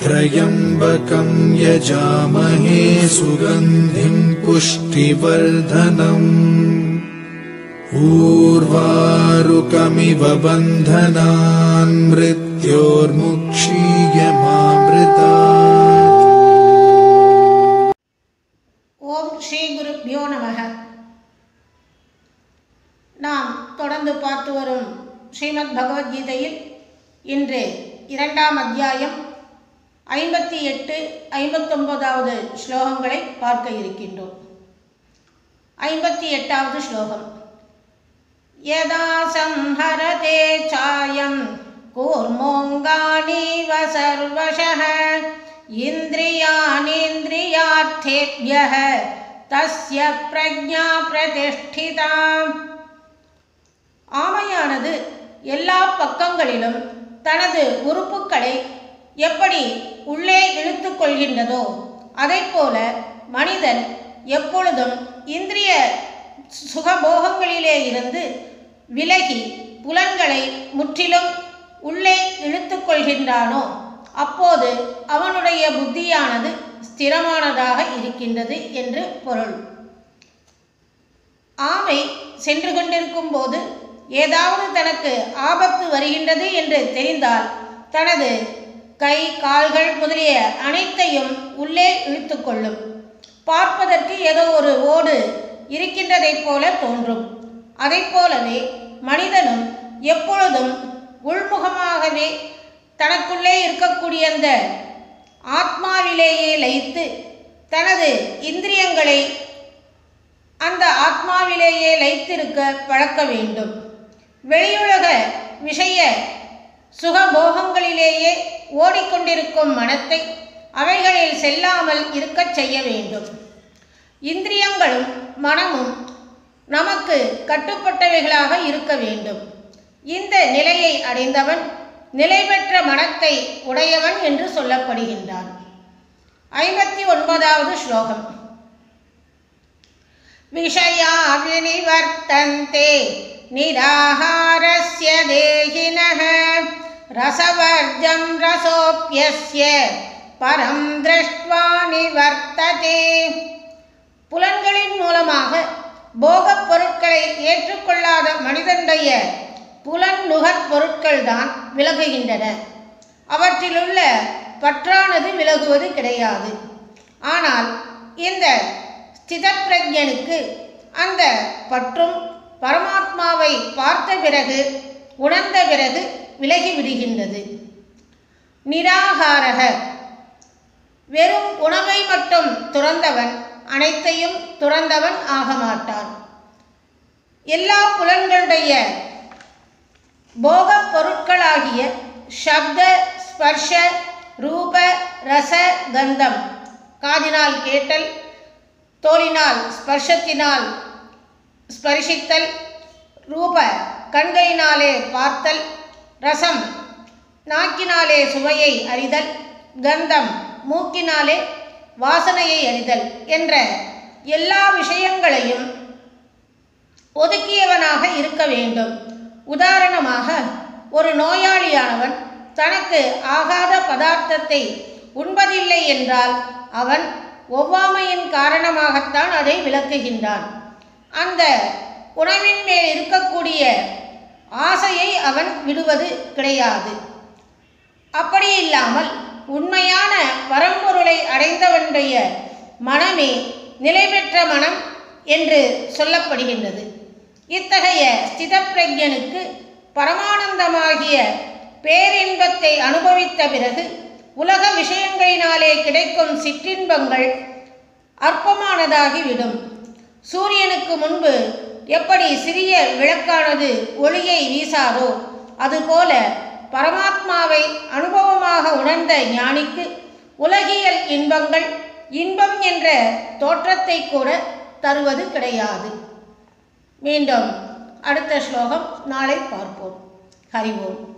त्र्यम्बकं यजामहे सुगन्धिं पुष्टिवर्धनम् ऊर्वारुकमिव बन्धनान् मृत्योर्मुक्षीयमामृता ஓம் ஸ்ரீ குருப்யோ நமக நாம் தொடர்ந்து பார்த்து வரும் ஸ்ரீமத் பகவத்கீதையில் இன்று இரண்டாம் அத்தியாயம் ஐம்பத்தி எட்டு ஐம்பத்தொன்பதாவது ஸ்லோகங்களை பார்க்க இருக்கின்றோம் ஐம்பத்தி எட்டாவது ஸ்லோகம் யதா சம்ஹரதே சாயம் கூர்மோங்கானீவ சர்வசः இந்திரியானேந்திரியார்த்தேभ्यः தஸ்ய பிரஜா பிரதிஷ்டிதா ஆமையானது எல்லா பக்கங்களிலும் தனது உறுப்புக்களை எப்படி உள்ளே இழுத்துக் கொள்கின்றதோ அதைப்போல மனிதன் எப்பொழுதும் இந்திரிய சுகபோகங்களிலே இருந்து விலகி புலன்களை முற்றிலும் உள்ளே இழுத்துக் கொள்கின்றானோ அப்போது அவனுடைய புத்தியானது ஸ்திரமானதாக இருக்கின்றது என்று பொருள் ஆமை சென்று கொண்டிருக்கும் போது ஏதாவது தனக்கு ஆபத்து வருகின்றது என்று தெரிந்தால் தனது கை கால்கள் முதலிய அனைத்தையும் உள்ளே இழுத்துக்கொள்ளும் பார்ப்பதற்கு ஏதோ ஒரு ஓடு இருக்கின்றதைப் போல தோன்றும் அதைப் போலவே மனிதனும் எப்பொழுதும் உள்முகமாகவே தனக்குள்ளே இருக்கக்கூடிய அந்த ஆத்மாவிலேயே லயித்து தனது இந்திரியங்களை அந்த ஆத்மாவிலேயே லயித்திருக்க பழக்க வேண்டும் வெளியுலக விஷய சுகபோகங்களிலேயே ஓடிக்கொண்டிருக்கும் மனத்தை அவைகளில் செல்லாமல் இருக்கச் செய்ய வேண்டும் இந்திரியங்களும் மனமும் நமக்கு கட்டுப்பட்டவைகளாக இருக்க வேண்டும் இந்த நிலையை அடைந்தவன் நிலை பெற்ற மனத்தை உடையவன் என்று சொல்லப்படுகின்றான் ஐம்பத்தி ஒன்பதாவது ஸ்லோகம் விஷயா வினிவர்த்தந்தே நிராகாரஸ்ய தேகினः ரசவர்ஜம் ரசோப்பியஸ்ய பரம் திருஷ்ட்வா நிவர்த்ததே புலன்களின் மூலமாக போகப் பொருட்களை ஏற்றுக்கொள்ளாத மனிதனுடைய புலன் நுகர் பொருட்கள்தான் விலகுகின்றன அவற்றிலுள்ள பற்றானது விலகுவது கிடையாது ஆனால் இந்த ஸ்திதப்பிரஜனுக்கு அந்த பற்றும் பரமாத்மாவை பார்த்த பிறகு உணர்ந்த பிறகு விலகி விடுகின்றது நிராகாரக வெறும் உணவை மட்டும் துறந்தவன் அனைத்தையும் துறந்தவன் ஆக மாட்டான் எல்லா புலன்களுடைய போகப் பொருட்களாகிய சப்த ஸ்பர்ஷ ரூப ரச கந்தம் காதினால் கேட்டல் தோலினால் ஸ்பர்ஷத்தினால் ஸ்பர்ஷித்தல் ரூப கண்களினாலே பார்த்தல் ரசம் நாக்கினாலே சுவையை அறிதல் கந்தம் மூக்கினாலே வாசனையை அறிதல் என்ற எல்லா விஷயங்களையும் ஒதுக்கியவனாக இருக்க வேண்டும் உதாரணமாக ஒரு நோயாளியானவன் தனக்கு ஆகாத பதார்த்தத்தை உண்பதில்லை என்றால் அவன் ஒவ்வாமையின் காரணமாகத்தான் அதை விளக்குகின்றான் அந்த உணவின் மேல் இருக்கக்கூடிய ஆசையை அவன் விடுவது கிடையாது அப்படி இல்லாமல் உண்மையான பரம்பொருளை அடைந்தவனுடைய மனமே நிலை பெற்ற மனம் என்று சொல்லப்படுகின்றது இத்தகைய ஸ்திதப்பிரஜனுக்கு பரமானந்தமாகிய பேரின்பத்தை அனுபவித்த பிறகு உலக விஷயங்களினாலே கிடைக்கும் சிற்றின்பங்கள் அற்பமானதாகிவிடும் சூரியனுக்கு முன்பு எப்படி சிறிய விளக்கானது ஒளியை வீசாதோ அதுபோல பரமாத்மாவை அனுபவமாக உணர்ந்த ஞானிக்கு உலகியல் இன்பங்கள் இன்பம் என்ற தோற்றத்தை கூட தருவது கிடையாது மீண்டும் அடுத்த ஸ்லோகம் நாளை பார்ப்போம் ஹரிவோம்